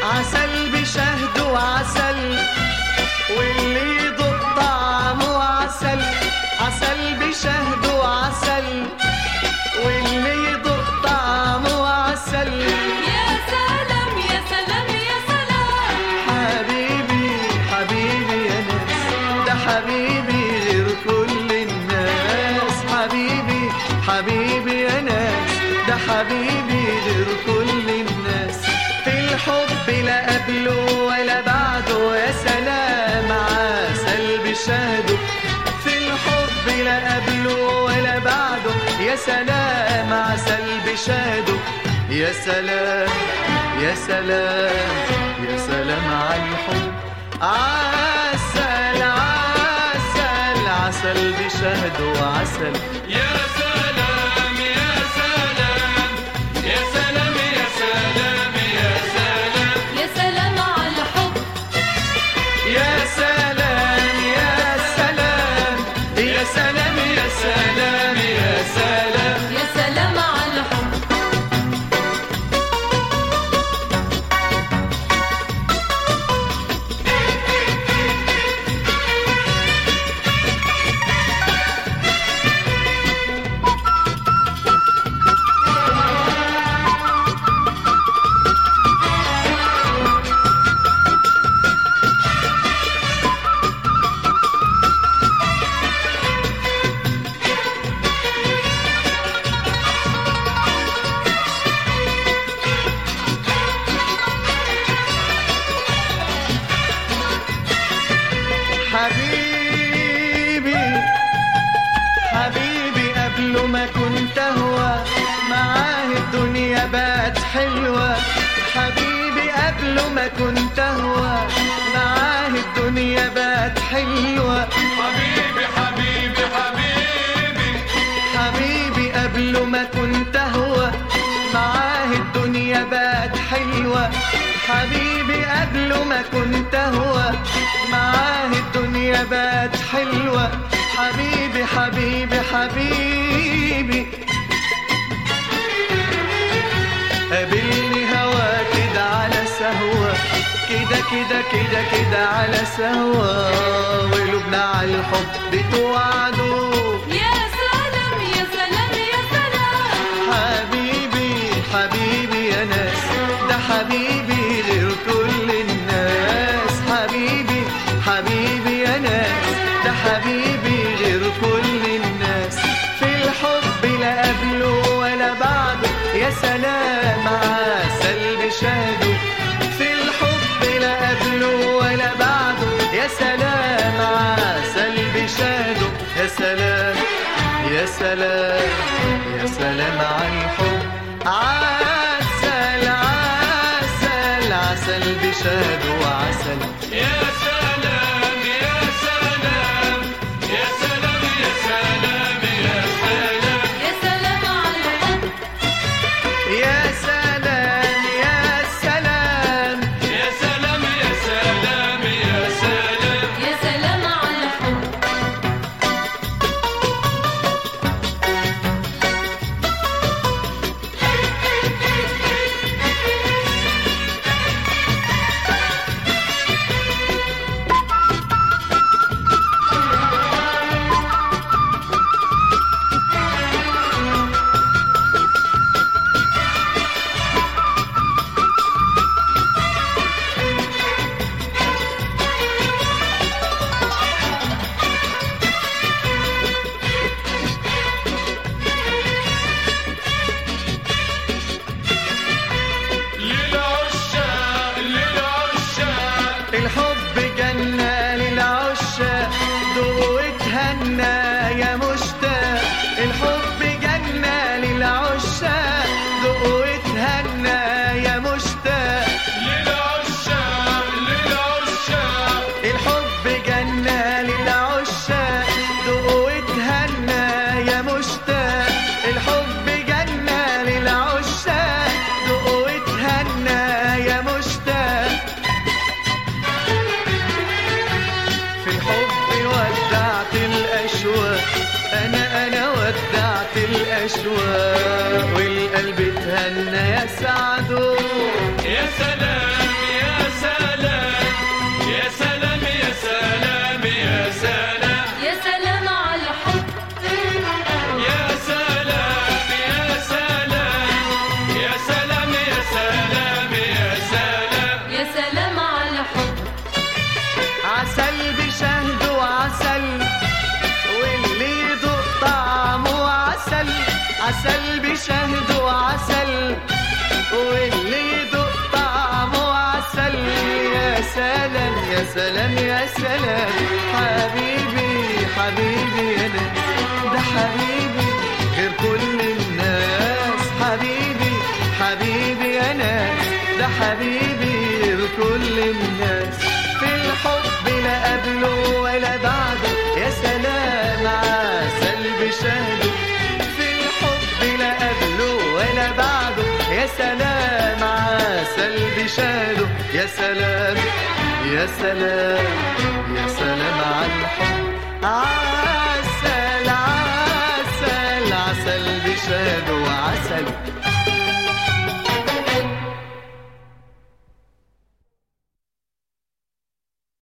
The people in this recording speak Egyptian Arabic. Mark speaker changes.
Speaker 1: عسل بشهد وعسل واللي يذوق طعمه عسل عسل بشهد وعسل واللي يذوق طعمه عسل
Speaker 2: يا سلام يا سلام يا سلام
Speaker 1: حبيبي حبيبي يا ناس ده حبيبي غير كل الناس حبيبي حبيبي يا ناس ده حبيبي غير كل الناس في الحب لا قبله ولا بعده يا سلام عسل بشهده في الحب لا قبله ولا بعده يا سلام عسل بشهده يا سلام يا سلام يا سلام على الحب عسل عسل عسل بشهد وعسل
Speaker 3: يا سلام يا سلام يا سلام يا سلام يا سلام
Speaker 2: يا سلام على الحب
Speaker 1: يا سلام يا سلام يا سلام يا سلام يا سلام
Speaker 2: يا سلام على الحب
Speaker 1: حبيبي حبيبي قبل ما كنت هو معاه الدنيا بقت حلوة حبيبي قبل ما كنت هو معاه الدنيا بقت حلوة
Speaker 3: حبيبي حبيبي حبيبي
Speaker 1: حبيبي قبل ما كنت هو معاه الدنيا بقت حلوة حبيبي قبل ما كنت هو معاه الدنيا بقت حلوة حبيبي حبيبي حبيبي قابلني هوا كده على سهوة كده كده كده كده على سهوة وقلوبنا على الحب توعدوا
Speaker 2: يا سلام يا سلام يا سلام
Speaker 1: حبيبي حبيبي يا ناس ده حبيبي غير كل الناس حبيبي حبيبي يا ناس ده حبيبي غير كل الناس في الحب لا قبله ولا بعده يا سلام عسل بشهده في الحب لا قبله ولا بعده يا سلام عسل بشهده يا سلام يا سلام يا سلام على الحب عسل عسل عسل بشهد وعسل
Speaker 3: يا سلام يا سلام يا سلام يا سلام يا سلام
Speaker 2: يا سلام على الحب
Speaker 1: يا سلام يا سلام
Speaker 3: يا سلام يا سلام يا سلام
Speaker 2: يا سلام على الحب
Speaker 1: سلام يا سلام حبيبي حبيبي انا ده حبيبي غير كل الناس حبيبي حبيبي انا ده حبيبي غير كل الناس في الحب لا قبله ولا بعده يا سلام عسل بشهده في الحب لا قبله ولا بعده يا سلام عسل بشهده يا سلام يا سلام يا سلام على الحب